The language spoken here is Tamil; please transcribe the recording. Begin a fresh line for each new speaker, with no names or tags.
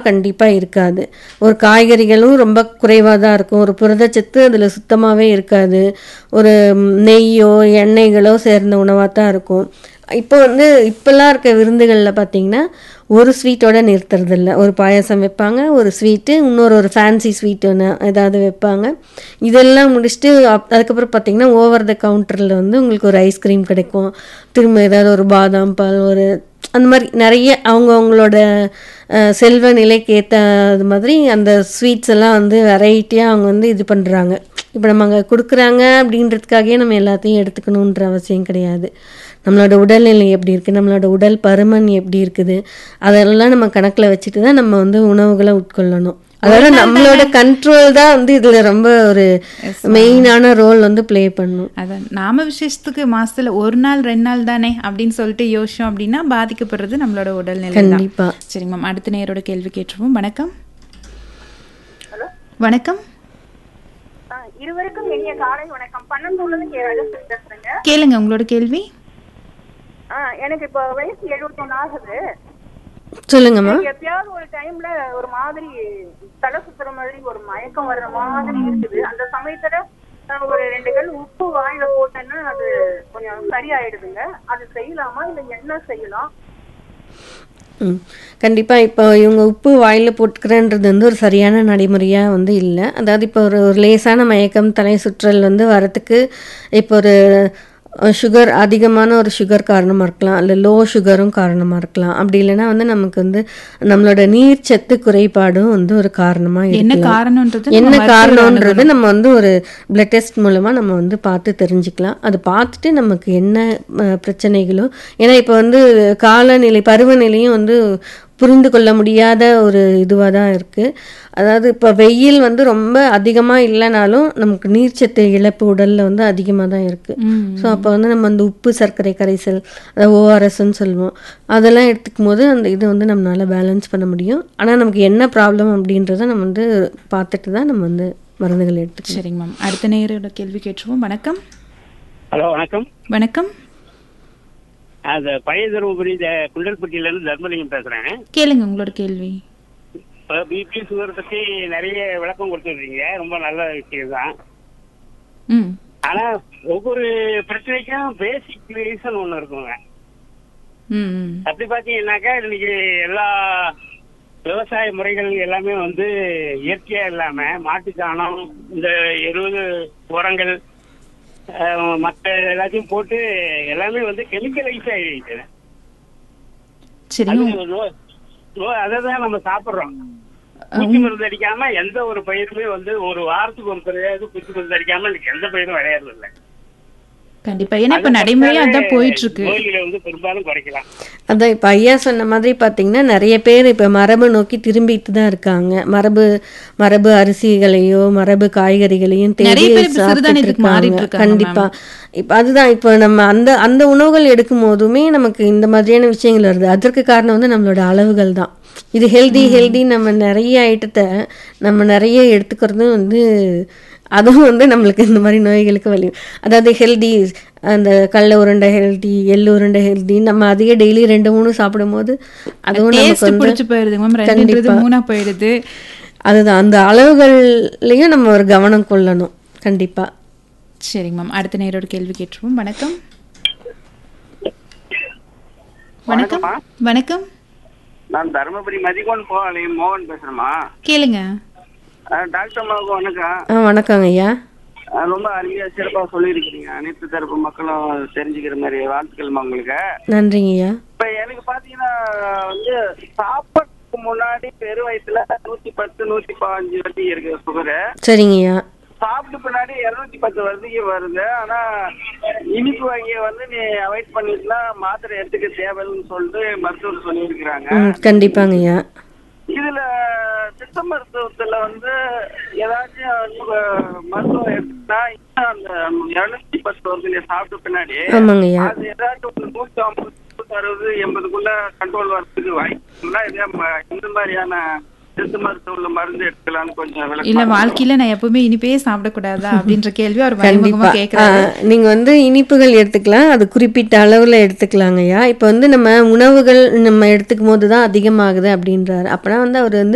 கண்டிப்பாக இருக்காது ஒரு காய்கறிகளும் ரொம்ப குறைவாக தான் இருக்கும் ஒரு புரதச்சத்து அதில் சுத்தமாகவே இருக்காது ஒரு ம், நெய்யோ எண்ணெய்களோ சேர்ந்த உணவாக தான் இருக்கும் இப்போ வந்து இப்போல்லாம் இருக்க விருந்துகளில் பார்த்தீங்கன்னா ஒரு ஸ்வீட்டோட நிறுத்துறதில்ல ஒரு பாயாசம் வைப்பாங்க ஒரு ஸ்வீட்டு இன்னொரு ஒரு ஃபேன்சி ஸ்வீட் ஒன்று ஏதாவது வைப்பாங்க இதெல்லாம் முடிச்சுட்டு அப்- அதுக்கப்புறம் பார்த்தீங்கன்னா ஓவர் த கவுண்டரில் வந்து உங்களுக்கு ஒரு ஐஸ்கிரீம் கிடைக்கும் திரும்ப ஏதாவது ஒரு பாதாம் பால் ஒரு அந்த மாதிரி நிறைய அவங்க அவங்களோட அஹ், செல்வ நிலைக்கு ஏற்ற அது மாதிரி அந்த ஸ்வீட்ஸ் எல்லாம் வந்து வெரைட்டியாக அவங்க வந்து இது பண்ணுறாங்க இப்போ நம்ம அங்கே கொடுக்குறாங்க அப்படின்றதுக்காகவே நம்ம எல்லாத்தையும் எடுத்துக்கணுன்ற அவசியம் கிடையாது நம்மளோட உடல்நிலை எப்படி இருக்குது நம்மளோட உடல் பருமன் எப்படி இருக்குது அதெல்லாம் நம்ம கணக்கில் வச்சுட்டு தான் நம்ம வந்து உணவுகளை உட்கொள்ளணும் அதோட நம்மளோட கண்ட்ரோல் தான் வந்து இதில் ரொம்ப ஒரு மெயினான ரோல் வந்து ப்ளே பண்ணும்
அதான் நாம விசேஷத்துக்கு மாசத்துல ஒரு நாள் ரெண்டு நாள் தானே அப்படின்னு சொல்லிட்டு யோசிச்சோம் அப்படின்னா பாதிக்கப்படுறது நம்மளோட உடல்நிலை தான்
கண்டிப்பா
சரி மேம் அடுத்த நேரோட கேள்வி கேட்டுருவோம் வணக்கம் வணக்கம்
ஆ, இருவருக்கும் இனிய காலை வணக்கம் பன்னெண்டுல இருந்து அழகன் பேசுறேங்க
கேளுங்க உங்களோட கேள்வி
ஆ, எனக்கு இப்போ வயசு எழுபத்தொன்னு ஆகுது
சொல்லுங்கம்மா
எனக்கு எப்பயாவது ஒரு டைம்ல ஒரு மாதிரி தலை சுத்துற மாதிரி ஒரு மயக்கம் வர்ற மாதிரி இருக்குது அந்த சமயத்துல நான் ஒரு ரெண்டு கல் உப்பு வாயில போட்டேன்னா அது கொஞ்சம் சரியாயிடுதுங்க அது செய்யலாமா இல்ல என்ன செய்யலாம்
ம் கண்டிப்பாக இப்போ இவங்க உப்பு வாயில் போட்டுக்கிறேன்றது வந்து ஒரு சரியான நடைமுறையாக வந்து இல்லை அதாவது இப்போ ஒரு ஒரு லேசான மயக்கம் தலை சுற்றல் வந்து வரத்துக்கு இப்போ ஒரு சுகர் அதிகமான ஒரு சுகர் காரணமாக இருக்கலாம் இல்லை லோ சுகரும் காரணமாக இருக்கலாம் அப்படி இல்லைன்னா வந்து நமக்கு வந்து நம்மளோட நீர்ச்சத்து குறைபாடும் வந்து ஒரு காரணமாக
என்ன
இருக்கலாம்
காரணம்ன்றது நம்ம
என்ன
மருத்துவரை
காரணம்ன்றது நம்ம வந்து ஒரு பிளட் டெஸ்ட் மூலமாக நம்ம வந்து பார்த்து தெரிஞ்சுக்கலாம் அது பார்த்துட்டு நமக்கு என்ன அஹ், பிரச்சனைகளோ ஏன்னா இப்போ வந்து காலநிலை பருவநிலையும் வந்து புரிந்து கொள்ள முடியாத ஒரு இதுவாக தான் இருக்குது அதாவது இப்போ வெயில் வந்து ரொம்ப அதிகமாக இல்லைனாலும் நமக்கு நீர்ச்சத்து இழப்பு உடலில் வந்து அதிகமாக தான் இருக்குது
ம்.
ஸோ அப்போ வந்து நம்ம அந்த உப்பு சர்க்கரை கரைசல் அதாவது ஓஆர்எஸ்ன்னு சொல்லுவோம் அதெல்லாம் எடுத்துக்கும் போது அந்த இதை வந்து நம்மளால பேலன்ஸ் பண்ண முடியும் ஆனால் நமக்கு என்ன ப்ராப்ளம் அப்படின்றத நம்ம வந்து பார்த்துட்டு தான் நம்ம வந்து மருந்துகள் எடுத்துக்கணும்
சரிங்க மேம் அடுத்த நேரோட கேள்வி கேட்டுருவோம் வணக்கம்
ஹலோ வணக்கம்
வணக்கம்
அது பழைய தருமபுரி இந்த குண்டல்பட்டியிலேருந்து தர்மலிங்கம் பேசுகிறேன்
கேளுங்க உங்களோட கேள்வி
இப்போ பிபி சுகர் பற்றி நிறைய விளக்கம் கொடுத்துருக்கீங்க ரொம்ப நல்ல விஷயம் தான்
ம்
ஆனால் ஒவ்வொரு பிரச்சனைக்கும் பேசிக் ரீசன் ஒன்று இருக்குங்க
ம் ம்
அப்படி பார்த்தீங்கன்னாக்கா இன்னைக்கு எல்லா விவசாய முறைகள் எல்லாமே வந்து இயற்கையா இல்லாம மாட்டுச்சாணம் இந்த எருவு உரங்கள் அஹ், மத்த எல்லாத்தையும் போட்டு எல்லாமே வந்து கெமிக்கலைஸ் ஆயிடுச்சு
சரிங்க
அது நோ- நோ- அதை தான் நம்ம சாப்பிடுறோம் பூச்சி மருந்து அடிக்காம எந்த ஒரு பயிருமே வந்து ஒரு வாரத்துக்கு ஒரு தடவையாவது பூச்சி மருந்து அடிக்காம இன்னைக்கு எந்த பயிரும் விளையாது இல்லை
கண்டிப்பா ஏன்னா இப்ப நடைமுறையா அதான் போயிட்டு இருக்கு
நோய்களை வந்து பெரும்பாலும் குறைக்கலாம்
அதான் இப்போ ஐயா சொன்ன மாதிரி பார்த்தீங்கன்னா நிறைய பேர் இப்போ மரபு நோக்கி திரும்பிட்டு தான் இருக்காங்க மரபு மரபு அரிசிகளையோ மரபு காய்கறிகளையும் தேடி
நிறைய பேர் இப்ப
சாப்பிட்டுட்டு
சிறுதானியத்துக்கு மாறிட்டு
இருக்காங்க
இருக்காங்க,
கண்டிப்பா இப்போ அதுதான் இப்போ நம்ம அந்த அந்த உணவுகள் எடுக்கும் போதுமே நமக்கு இந்த மாதிரியான விஷயங்கள் வருது அதற்கு காரணம் வந்து நம்மளோட அளவுகள் தான் இது ஹெல்தி ஹெல்தி நம்ம நிறைய ஐட்டத்தை நம்ம நிறைய எடுத்துக்கிறதும் வந்து அதுவும் வந்து நம்மளுக்கு இந்த மாதிரி நோய்களுக்கு வழி அதாவது ஹெல்தி அந்த கடல உருண்டை ஹெல்தி எள்ளு உருண்டை ஹெல்தி நம்ம அதிக டெய்லி ரெண்டு மூணு சாப்பிடும்போது அதுவும் நமக்கு
டேஸ்ட்
வந்து
புடிச்சு போயிடுது மேம் ரெண்டுன்றது மூணா போயிடுது
அதுதான் அந்த அளவுகள்லையும் நம்ம ஒரு கவனம் கொள்ளணும் கண்டிப்பா
சரிங்க மேம் அடுத்த நேரோட கேள்வி கேட்டுருவோம் வணக்கம் வணக்கம் வணக்கம்
நான் தருமபுரி மதிகோன் போகலையும் மோகன் பேசுறேம்மா
கேளுங்க
டாக்டர் அம்மாவுக்கு வணக்கம்
ஆ வணக்கங்க ஐயா
அஹ் ரொம்ப அருமையா சிறப்பா சொல்லியிருக்கிறீங்க அனைத்து தரப்பு மக்களும் தெரிஞ்சுக்கிற மாதிரி வாழ்த்துக்கள்மா உங்களுக்கு
நன்றிங்க ஐயா
இப்ப எனக்கு பாத்தீங்கன்னா வந்து சாப்பாட்டுக்கு முன்னாடி பெரு வயசுல நூத்தி பத்து நூத்தி பதினஞ்சு வரைக்கும் இருக்கு சுகரு
சரிங்க ஐயா
சாப்பிட்டு பின்னாடி இருநூத்தி பத்து வரைக்கும் வருது ஆனா இனிப்பு வகையை வந்து நீ அவாய்ட் பண்ணிட்டுனா மாத்திரை எடுத்துக்க தேவைன்னு சொல்லிட்டு மருத்துவர் சொல்லியிருக்கிறாங்க
ம் கண்டிப்பாங்க ஐயா
இதுல சித்த மருத்துவத்துல வந்து ஏதாச்சும் அஹ், மருத்துவம் எடுத்துட்டா இன்னும் அந்த இருநூத்தி பத்து வருது நீ சாப்பிட்ட பின்னாடி
ஆமாங்க ஐயா
அது ஏதாச்சும் ஒரு நூத்தி ஐம்பது நூத்தி அறுபது எண்பதுக்குள்ள கண்ட்ரோல் வரதுக்கு வாய்ப்பு இதே ம- இந்த மாதிரியான சித்த மருத்துவ மருந்து எடுக்கலாம்னு கொஞ்சம்
இல்ல
விளக்கம்
வாழ்க்கையில நான் எப்பவுமே இனிப்பே சாப்பிடக்கூடாதா அப்படின்ற கேள்வி அவர் மறைமுகமா
கண்டிப்பா
கேக்குறாரு
ஆ, நீங்க வந்து இனிப்புகள் எடுத்துக்கலாம் அது குறிப்பிட்ட அளவுல எடுத்துக்கலாங்க ஐயா இப்போ வந்து நம்ம உணவுகள் நம்ம எடுத்துக்கும் போது தான் அதிகமாகுது அப்படின்றாரு அப்பனா வந்து அவர் வந்து